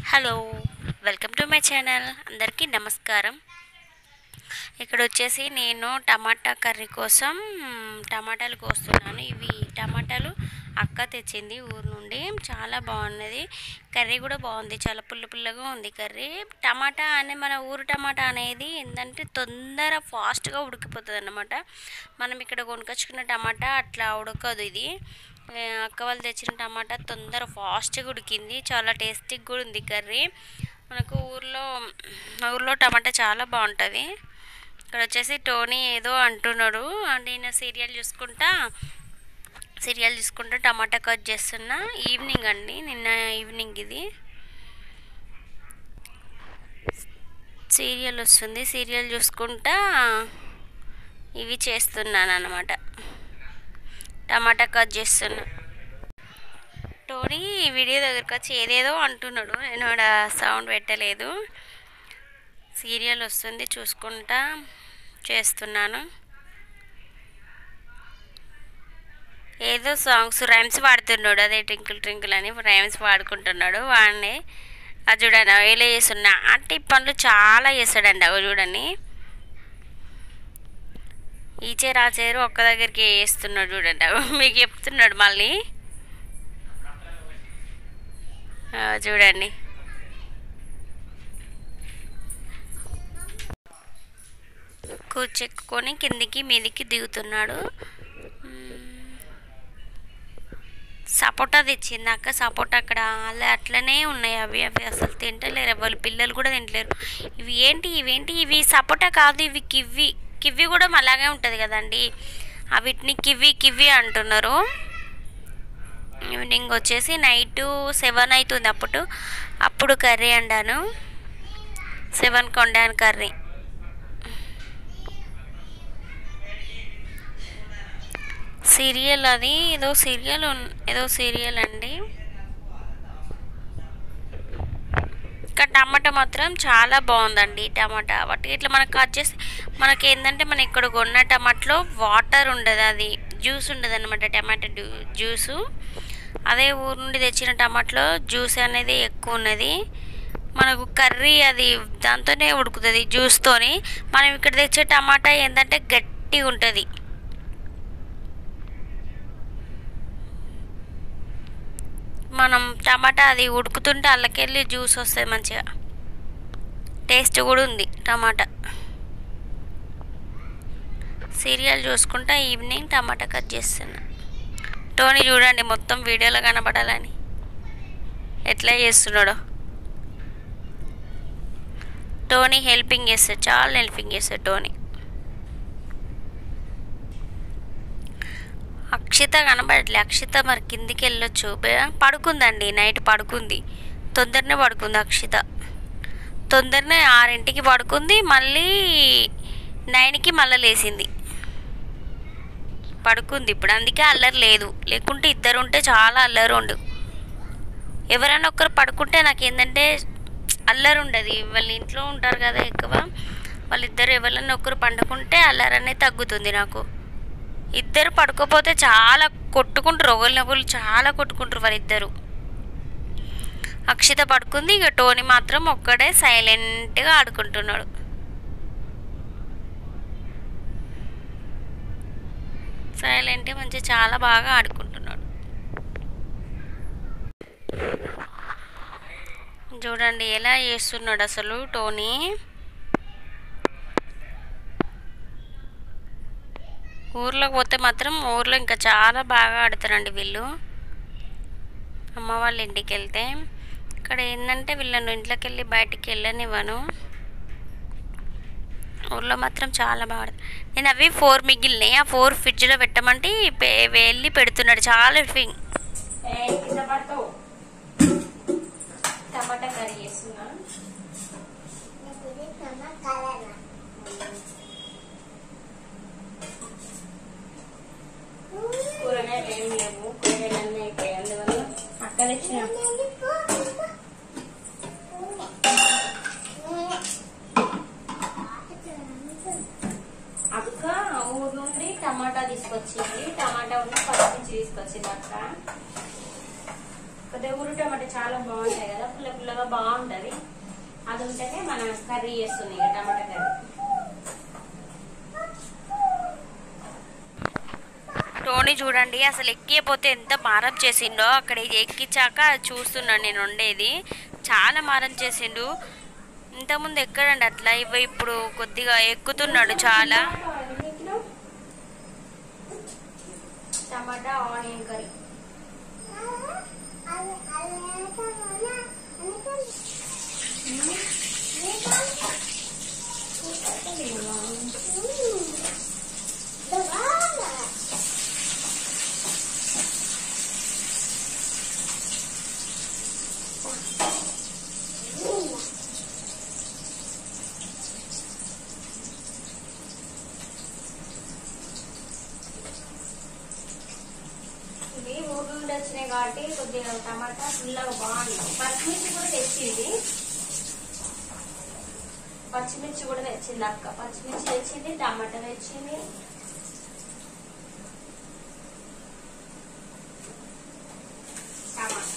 Hello welcome to my channel అందరికీ నమస్కారం ఇక్కడ వచ్చేసి నేను టమాటా కర్రీ కోసం టమాటాలు కోస్తున్నాను ఇవి టమాటాలు అక్క తెచ్చింది ఊరు నుండి చాలా బాగున్నది కర్రీ కూడా బాగుంది చాలా పుల్ల పుల్లగా ఉంది కర్రీ టమాటా అనే మన ఊరు టమాటా అనేది ఏంటంటే తొందర ఫాస్ట్గా ఉడికిపోతుంది అన్నమాట మనం ఇక్కడ కొనుకొచ్చుకున్న టమాటా అట్లా ఉడకదు ఇది ఏ, అక్క వాళ్ళు తెచ్చిన టమాటా తొందర ఫాస్ట్గా ఉడికింది చాలా టేస్టీగా కూడా ఉంది కర్రీ మనకు ఊర్లో ఊర్లో టమాటా చాలా బాగుంటుంది ఇక్కడ వచ్చేసి టోనీ ఏదో అంటున్నాడు నేను సీరియల్ చూసుకుంటా సీరియల్ చూసుకుంటా టమాటా కట్ చేస్తున్నా ఈవినింగ్ అండి నిన్న ఈవినింగ్ ఇది సీరియల్ వస్తుంది సీరియల్ చూసుకుంటా ఇవి చేస్తున్నాను అనమాట టమాటా కట్ చేస్తున్నా టోనీ వీడియో దగ్గరికి వచ్చి ఏదేదో అంటున్నాడు నేను ఆడ సౌండ్ పెట్టలేదు సీరియల్ వస్తుంది చూసుకుంటా చేస్తున్నాను ఏదో సాంగ్స్ రైమ్స్ పాడుతున్నాడు అదే ట్రింకిల్ ట్రింకిల్ అని రైమ్స్ పాడుకుంటున్నాడు వాడిని అది చూడండి ఎలా చేస్తున్నా అంటే ఈ పనులు చాలా చేస్తాడండి అవి చూడండి ఈ చీర ఆ చీర ఒక్క దగ్గరికి వేస్తున్నాడు చూడండి అవి మీకు చెప్తున్నాడు మళ్ళీ ఆ, చూడండి కూర్చెక్కుకొని కిందికి మీదికి దిగుతున్నాడు మ్మ్. సపోటా తెచ్చింది అక్క సపోటా అక్కడ అలా అట్లనే ఉన్నాయి అవి అవి అసలు తింటలేరు వాళ్ళు పిల్లలు కూడా తింటలేరు ఇవి ఏంటి ఇవేంటి ఇవి సపోటా కాదు ఇవి కివ్వి కివ్వి కూడా అలాగే ఉంటుంది కదండి ఆ వీటిని కివ్వి కివ్వి అంటున్నారు ఈవినింగ్ వచ్చేసి నైట్ సెవెన్ అవుతుంది అప్పుడు అప్పుడు కర్రీ వండాను సెవెన్కి వండాను కర్రీ సీరియల్ అది ఏదో సీరియల్ ఉన్- ఏదో సీరియల్ అండి ఇంకా టమాటా మాత్రం చాలా బాగుందండి టమాటా వాటి ఇట్లా మనకు కట్ చేసి మనకి ఏంటంటే మనం ఇక్కడ కొన్న టమాటాలో వాటర్ ఉండదు అది జ్యూస్ ఉండదు అనమాట టమాటా డ్యూ- జ్యూసు అదే ఊరు నుండి తెచ్చిన టమాటాలో జ్యూస్ అనేది ఎక్కువ ఉన్నది మనకు కర్రీ అది దాంతోనే ఉడుకుతుంది జ్యూస్తోని మనం ఇక్కడ తెచ్చే టమాటా ఏంటంటే గట్టిగా ఉంటుంది మనం టమాటా అది ఉడుకుతుంటే అల్లకెళ్ళి జ్యూస్ వస్తుంది మంచిగా టేస్ట్ కూడా ఉంది టమాటా సీరియల్ చూసుకుంటా ఈవినింగ్ టమాటా కట్ చేస్తున్నా టోనీ చూడండి మొత్తం వీడియోలో కనబడాలని ఎట్లా చేస్తున్నాడో టోనీ హెల్పింగ్ చేస్తాడు చాలా హెల్పింగ్ చేస్తాడు టోనీ అక్షిత కనబడట్లే అక్షిత మరి కిందికి వెళ్ళొచ్చు బే- పడుకుందండి నైట్ పడుకుంది తొందరనే పడుకుంది అక్షిత తొందరనే ఆరింటికి పడుకుంది మళ్ళీ నైన్కి మళ్ళీ లేచింది పడుకుంది ఇప్పుడు అందుకే అల్లరి లేదు లేకుంటే ఇద్దరు ఉంటే చాలా అల్లరి ఉండు ఎవరైనా ఒక్కరు పడుకుంటే నాకు ఏంటంటే అల్లరి ఉండదు వాళ్ళ ఇంట్లో ఉంటారు కదా ఎక్కువ వాళ్ళిద్దరు ఎవరైనా ఒక్కరు పండుకుంటే అల్లరి అనేది తగ్గుతుంది నాకు ఇద్దరు పడుకోపోతే చాలా కొట్టుకుంటారు ఒకరినొకరు చాలా కొట్టుకుంటారు వాళ్ళిద్దరు అక్షిత పడుకుంది ఇక టోనీ మాత్రం ఒక్కడే సైలెంట్గా ఆడుకుంటున్నాడు సైలెంట్గా మంచిగా చాలా బాగా ఆడుకుంటున్నాడు చూడండి ఎలా చేస్తున్నాడు అసలు టోనీ ఊర్లోకి పోతే మాత్రం ఊర్లో ఇంకా చాలా బాగా ఆడతారండి వీళ్ళు అమ్మ వాళ్ళ ఇంటికి వెళ్తే ఇక్కడ ఏంటంటే వీళ్ళను ఇంట్లోకి వెళ్ళి బయటికి వెళ్ళనివ్వను ఊర్లో మాత్రం చాలా బాగా ఆడతారు నేను అవి ఫోర్ మిగిలినాయి ఆ ఫోర్ ఫ్రిడ్జ్లో పెట్టమంటే పె- వెళ్ళి పెడుతున్నాడు చాలా ఫింగ్ టమాటా కర్రీ చేస్తున్నా కూరగాయలు ఏం లేవు కూరగాయలు అన్నీ అయిపోయాయి అందువల్ల అక్క తెచ్చిన అక్క ఊరు నుండి టమాటా తీసుకొచ్చింది టమాటా ఉన్న పచ్చిమిర్చి తీసుకొచ్చింది అక్క కొద్దిగా ఊరు టమాటా చాలా బాగుంటాయి కదా పుల్ల పుల్లగా బాగుంటాయి అది ఉంటేనే మనం కర్రీ చేస్తుంది ఇక టమాటా కర్రీ టోనీ చూడండి అసలు ఎక్కిపోతే ఎంత మారం చేసిండో అక్కడ ఎక్కించాక చూస్తున్నాను నేను ఉండేది చాలా మారం చేసిండు ఇంతకుముందు ఎక్కడండి అట్లా ఇవి ఇప్పుడు కొద్దిగా ఎక్కుతున్నాడు చాలా టమాటా ఆనియన్ కర్రీ ఇవి ఊరు నుండి వచ్చినాయి కాబట్టి కొద్దిగా టమాటా ఫుల్గా బాగుంది పచ్చిమిర్చి కూడా తెచ్చింది పచ్చిమిర్చి కూడా తెచ్చింది అక్క పచ్చిమిర్చి తెచ్చింది టమాటా తెచ్చింది టమాటా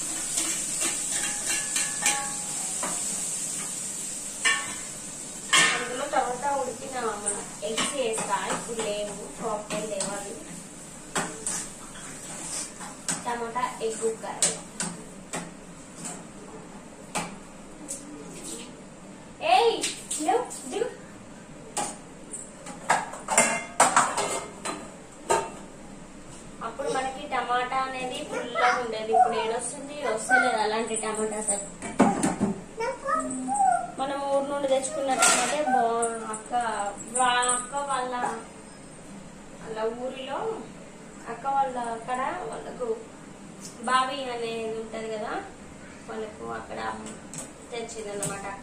అందులో టమాటా ఉడికిన మన ఎగ్స్ వేస్తా ఇప్పుడు లేవు కాక్టైల్ లేవాలి టమాటా ఎగ్ కర్రీ ఏయ్ నువ్వు దిగు అప్పుడు మనకి టమాటా అనేది ఫుల్గా ఉండేది ఇప్పుడు ఏడొస్తుంది వస్తలేదు అలాంటి టమాటా అసలు మనం ఊరు నుండి తెచ్చుకున్న టమాటే బా అక్క వా- అక్క వాళ్ళ వాళ్ళ ఊరిలో అక్క వాళ్ళ అక్కడ వాళ్ళకు బావి అనేది ఉంటది కదా వాళ్ళకు అక్కడ తెచ్చింది అనమాట అక్క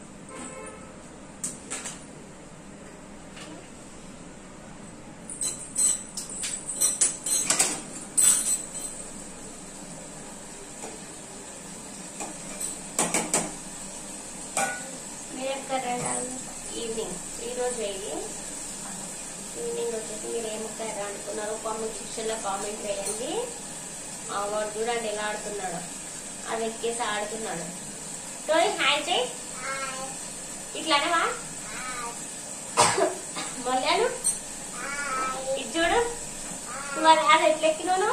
మీరు కర్రీ ఈవినింగ్ ఈరోజు ఇది ఈవినింగ్ వచ్చేసి మీరు ఏం కర్రీ అనుకున్నారో కామెంట్ సెక్షన్లో కామెంట్ చేయండి ఆ వాడు చూడండి ఎలా ఆడుతున్నాడు అది ఎక్కేసి ఆడుతున్నాడు టోయ్ హాయ్ చేయి ఇట్లానేవా మళ్ళాను ఇది చూడు నువ్వు అది అది ఎట్లా ఎక్కినాను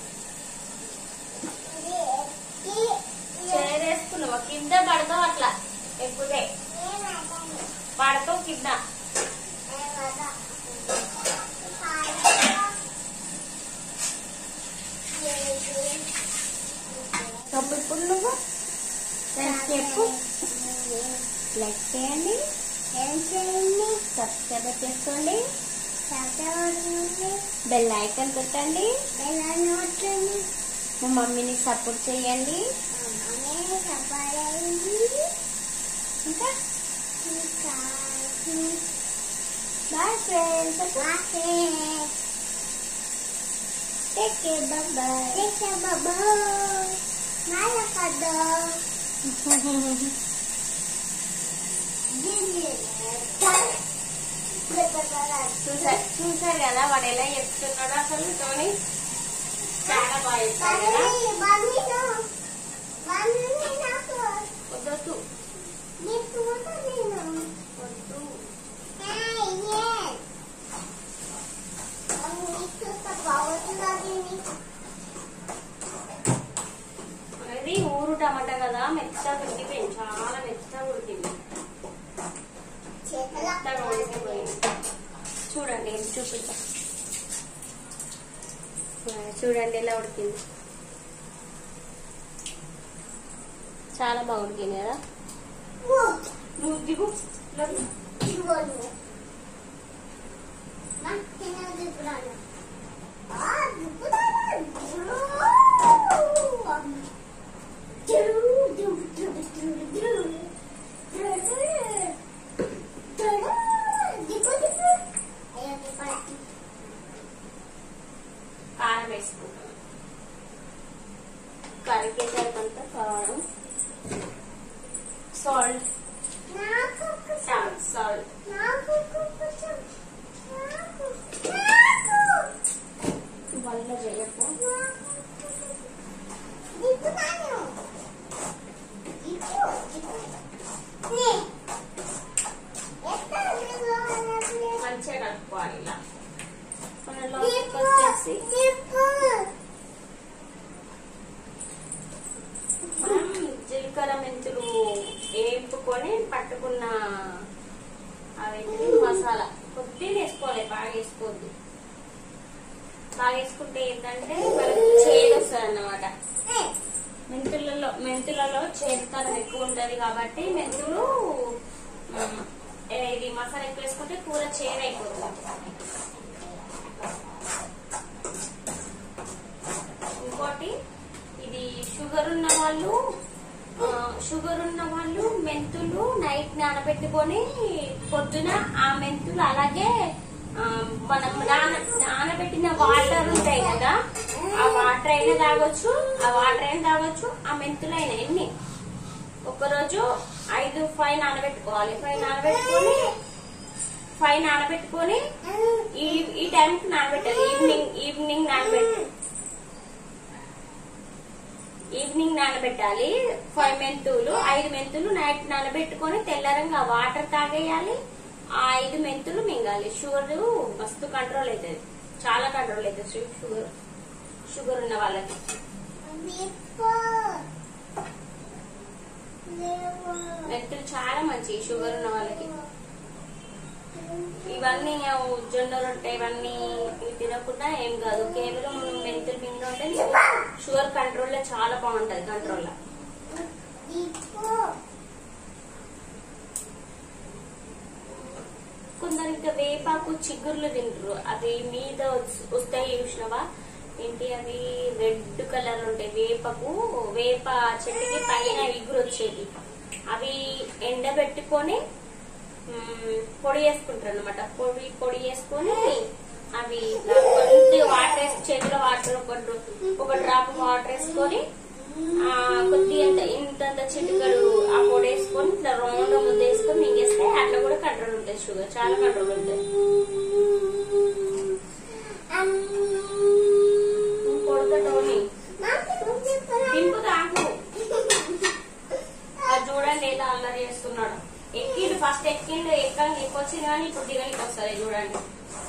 చేరేసుకున్నావా కింద పడతావు అట్లా ఎక్కుతే పడతావు కింద చెప్పు ఇప్పుడు నువ్వు చెప్పు లైక్ చేయండి సబ్స్క్రైబ్ చేసుకోండి బెల్ ఐకాన్ కొట్టండి మా మమ్మీని సపోర్ట్ చేయండి ఇంకా bye friends take care bye చూసారు చూసారు కదా వాడు ఎలా చెప్తున్నాడు అసలు టోనీ చాలా బాగా చెప్తాడు కదా వద్దొద్దు వద్దు అది ఊరు టమాటా కదా మెత్తగా ఉడికిపోయింది చాలా మెత్తగా ఉడికింది మెత్తగా ఉడికిపోయింది చూడండి ఇది చూపిస్తా ఆ, చూడండి ఎలా ఉడికింది చాలా బాగా ఉడికింది కదా నువ్వు దిగు లగ్గు. కారం వేసుకుంటాం కరికేసరికంతా కారం సాల్ట్ సాల్ట్ సాల్ట్ వల్ల చేయకు పెట్టుకొని పట్టుకున్న అవి మసాలా కొద్దిగా వేసుకోవాలి బాగా వేసుకోవద్దు బాగా వేసుకుంటే ఏంటంటే మనకి చేదు వస్తుంది అన్నమాట మెంతులలో మెంతులలో చేదుతనం ఎక్కువ ఉంటది కాబట్టి మెంతులు మ్, ఏ- ఇది మసాలా ఎక్కువ వేసుకుంటే కూర చేదు అయిపోతుంది ఇంకోటి ఇది షుగర్ ఉన్న వాళ్ళు ఆ, షుగర్ ఉన్న వాళ్ళు మెంతులు నైట్ నానబెట్టుకొని పొద్దున ఆ మెంతులు అలాగే ఆ, మనం నాన నానబెట్టిన వాటర్ ఉంటాయి కదా ఆ వాటర్ అయినా తాగొచ్చు ఆ వాటర్ అయినా తాగొచ్చు ఆ మెంతులు అయినా ఎన్ని ఒకరోజు ఐదు ఫైవ్ నానబెట్టుకోవాలి ఫైవ్ నానబెట్టుకొని ఫైవ్ నానబెట్టుకొని ఈ ఈ టైంకి నానబెట్టాలి ఈవినింగ్ ఈవినింగ్ నానబెట్టి ఈవినింగ్ నానబెట్టాలి ఫైవ్ మెంతులు ఐదు మెంతులు నైట్ నానబెట్టుకొని తెల్లరంగా వాటర్ తాగేయాలి ఆ ఐదు మెంతులు మింగాలి షుగర్ మస్తు కంట్రోల్ అవుతుంది చాలా కంట్రోల్ అవుతుంది షు- షుగర్ షుగర్ ఉన్న వాళ్ళకి మెంతులు చాలా మంచి షుగర్ ఉన్న వాళ్ళకి ఇవన్నీ ఆ జొన్న రొట్టె ఇవన్నీ ఇవి తినకుండా ఏం కాదు కేవలం మనం మెంతులు మింగి ఉంటే నీకు షుగర్ కంట్రోల్ లో చాలా బాగుంటది కంట్రోల్ లో కొందరు ఇంకా వేపాకు చిగుర్లు తింటారు అవి మీద వస్- వస్తాయి చూసినవా ఏంటి అవి రెడ్ కలర్ ఉంటాయి వేపకు వేప చెట్టుకి పైన ఇగురు వచ్చేది అవి ఎండబెట్టుకొని మ్, పొడి వేసుకుంటారు అనమాట పొడి పొడి వేసుకొని అవి ఇట్లా కొద్దిగా వాటర్ వేసి చేతిలో వాటర్ ఒక డ్ర- ఒక డ్రాప్ వాటర్ వేసుకొని ఆ కొద్దిగా ఇంత ఇంతంత చిటికలు ఆ పొడి వేసుకొని ఇట్లా రౌండ్ ముద్ద వేసుకొని మింగేస్తే అట్లా కూడా కంట్రోల్ ఉంటుంది షుగర్ చాలా కంట్రోల్ ఉంటుంది కొడుకటోని దింపు తాకు అది చూడండి ఎలా అల్లరి చేస్తున్నాడు ఎక్కిండు ఫస్ట్ ఎక్కిండు ఎక్కడానికి ఎక్కొచ్చింది కానీ ఇప్పుడు దిగనికి వస్తుంది చూడండి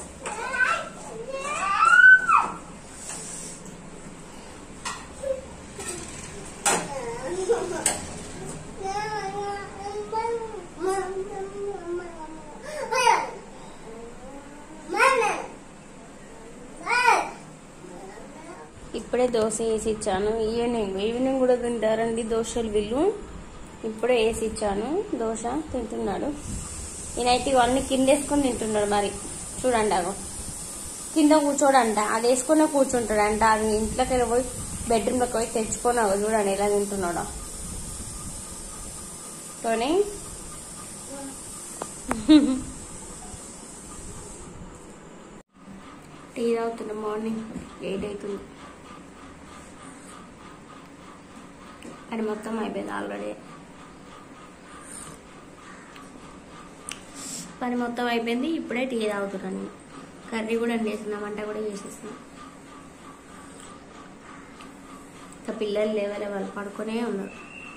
ఇప్పుడే దోశ వేసి ఇచ్చాను ఈవినింగ్ ఈవినింగ్ కూడా తింటారండి దోశలు వీళ్ళు ఇప్పుడే వేసి ఇచ్చాను దోశ తింటున్నాడు ఈయనైతే ఇవన్నీ కింద వేసుకొని తింటున్నాడు మరి చూడండి అగో కింద కూర్చోడంట అది వేసుకునే కూర్చుంటాడంట అది ఇంట్లోకి వెళ్ళి పోయి బెడ్రూమ్లోకి పోయి తెచ్చుకొని అగో చూడండి ఎలా తింటున్నాడో టోనీ టీ తాగుతున్నా మార్నింగ్ ఎయిట్ అవుతుంది అది మొత్తం అయిపోయింది ఆల్రెడీ పని మొత్తం అయిపోయింది ఇప్పుడే టీ తాగుతున్నాను కర్రీ కూడా వండేస్తున్నాం వంట కూడా చేసేస్తున్నాం ఇంకా పిల్లలు లేవలే వాళ్ళు పడుకునే ఉన్నారు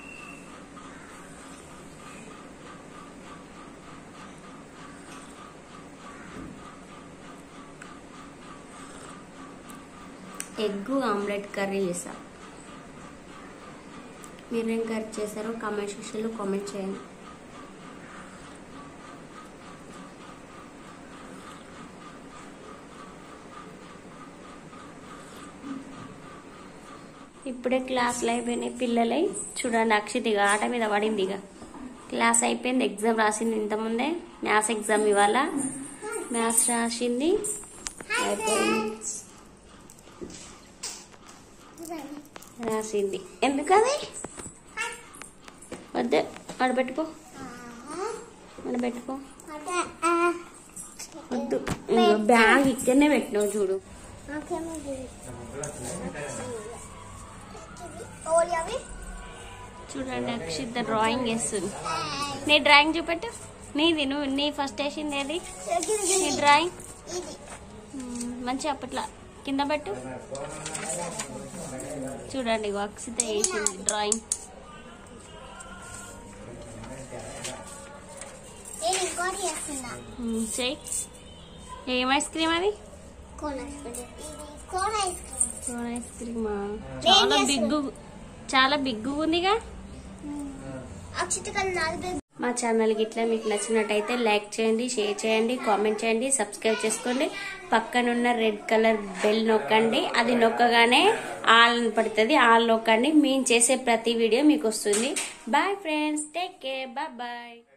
ఎగ్ ఆమ్లెట్ కర్రీ చేసా మీరేం కర్రీ చేశారో కామెంట్ సెక్షన్లో కామెంట్ చేయండి ఇప్పుడే క్లాసులు అయిపోయినాయి పిల్లలై చూడండి అక్షిత్ ఇక ఆట మీద పడింది ఇక క్లాస్ అయిపోయింది ఎగ్జామ్ రాసింది ఇంతకుముందే మ్యాథ్స్ ఎగ్జామ్ ఇవాళ మ్యాథ్స్ రాసింది అయిపోయింది రాసింది ఎందుకది వద్దు ఆడబెట్టుకో ఆడబెట్టుకో వద్దు ఇదిగో బ్యాగ్ ఇక్కడనే పెట్టినావు చూడు చూడండి అక్షిత డ్రాయింగ్ వేస్తుంది నీ డ్రాయింగ్ చూపెట్టు నీది నువ్వు నీ ఫస్ట్ వేసింది ఏది నీ డ్రాయింగ్ మ్మ్, మంచిగా అప్పట్లా కింద పెట్టు చూడండి ఇగో అక్షిత వేసింది డ్రాయింగ్ నేను ఇంకోటి చేస్తున్నా మ్మ్, చెయ్యి ఏం ఐస్ క్రీమ్ అది కోన్ ఐస్ క్రీమ్ ఇది cone ice cream cone ice క్రీమా చాలా బిగ్గు చాలా బిగ్గు ఉందిగా అక్షిత కన్నా నాది మా ఛానల్ గిట్లా మీకు నచ్చినట్టయితే లైక్ చేయండి షేర్ చేయండి కామెంట్ చేయండి సబ్స్క్రైబ్ చేసుకోండి పక్కనున్న రెడ్ కలర్ బెల్ నొక్కండి అది నొక్కగానే ఆల్ అని పడుతుంది ఆల్ నొక్కండి మేము చేసే ప్రతి వీడియో మీకు వస్తుంది bye friends take care bye bye